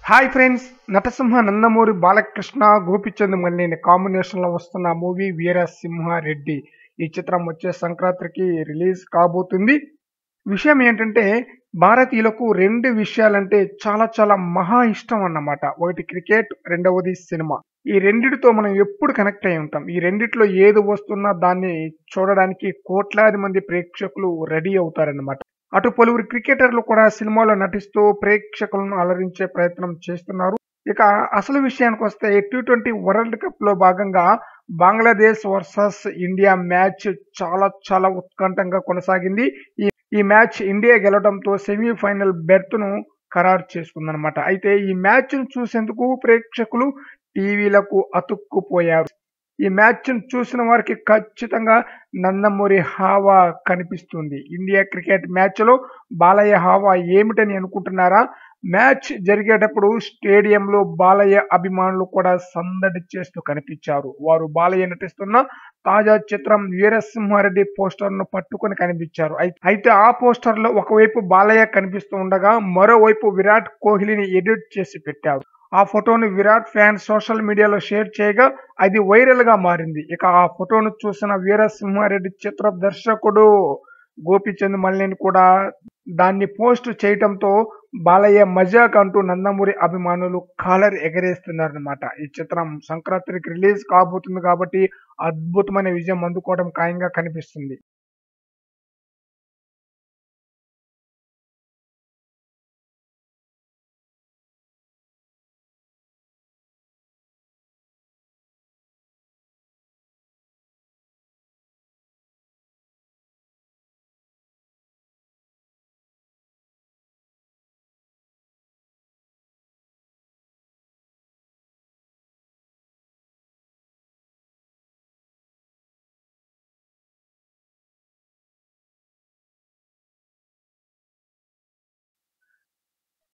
hi friends నటసింహ Nandamuri Balakrishna Gopichand Malineni combination లో వస్తున్న మూవీ వీరసింహారెడ్డి ఈ చిత్రం వచ్చే సంక్రాంతికి రిలీజ్ కాబోతుంది విషయం ఏంటంటే భారతీయులకు రెండు విషయాలంటే చాలా చాలా మహా ఇష్టం అన్నమాట ఒకటి క్రికెట్ రెండవది సినిమా ఈ రెండిటితో మనం ఎప్పుడు కనెక్ట్ అయి ఉంటాం ఈ రెండిట్లో ఏది వస్తున్నా దాన్ని చూడడానికి కోట్లాది మంది ప్రేక్షకులు రెడీ అవుతారన్నమాట అటు పలువురు క్రికెటర్లు కూడా సినిమాలో నటిస్తూ ప్రేక్షకులను అలరించే ప్రయత్నం చేస్తున్నారు ఇక అసలు విషయానికి వస్తే టీ ట్వంటీ వరల్డ్ కప్ లో భాగంగా బంగ్లాదేశ్ వర్సెస్ ఇండియా మ్యాచ్ చాలా చాలా ఉత్కంఠంగా కొనసాగింది ఈ ఈ మ్యాచ్ ఇండియా గెలవడంతో సెమీఫైనల్ బెర్త్ ను ఖరారు చేసుకుందనమాట అయితే ఈ మ్యాచ్ ను చూసేందుకు ప్రేక్షకులు టీవీలకు అతుక్కుపోయారు ఈ మ్యాచ్ ను చూసిన వారికి ఖచ్చితంగా నందమూరి హావా కనిపిస్తుంది ఇండియా క్రికెట్ మ్యాచ్ లో బాలయ్య హావా ఏమిటని అనుకుంటున్నారా మ్యాచ్ జరిగేటప్పుడు స్టేడియంలో బాలయ్య అభిమానులు కూడా సందడి చేస్తూ కనిపించారు వారు బాలయ్య నటిస్తున్న తాజా చిత్రం వీరసింహారెడ్డి పోస్టర్ ను పట్టుకొని కనిపించారు అయి- అయితే ఆ పోస్టర్ లో ఒకవైపు బాలయ్య కనిపిస్తూ ఉండగా మరోవైపు విరాట్ కోహ్లీని ఎడిట్ చేసి పెట్టారు ఆ ఫోటోను విరాట్ ఫ్యాన్ సోషల్ మీడియాలో షేర్ చేయగా అది వైరల్ గా మారింది ఇక ఆ ఫోటోను చూసిన వీరసింహారెడ్డి చిత్ర దర్శకుడు గోపిచంద్ మల్లిని కూడా దాన్ని పోస్ట్ చేయటంతో బాలయ్య మజాక్ అంటూ నందమూరి అభిమానులు కాలర్ ఎగరేస్తున్నారన్నమాట ఈ చిత్రం సంక్రాంతికి రిలీజ్ కాబోతుంది కాబట్టి అద్భుతమైన విజయం అందుకోవడం ఖాయంగా కనిపిస్తుంది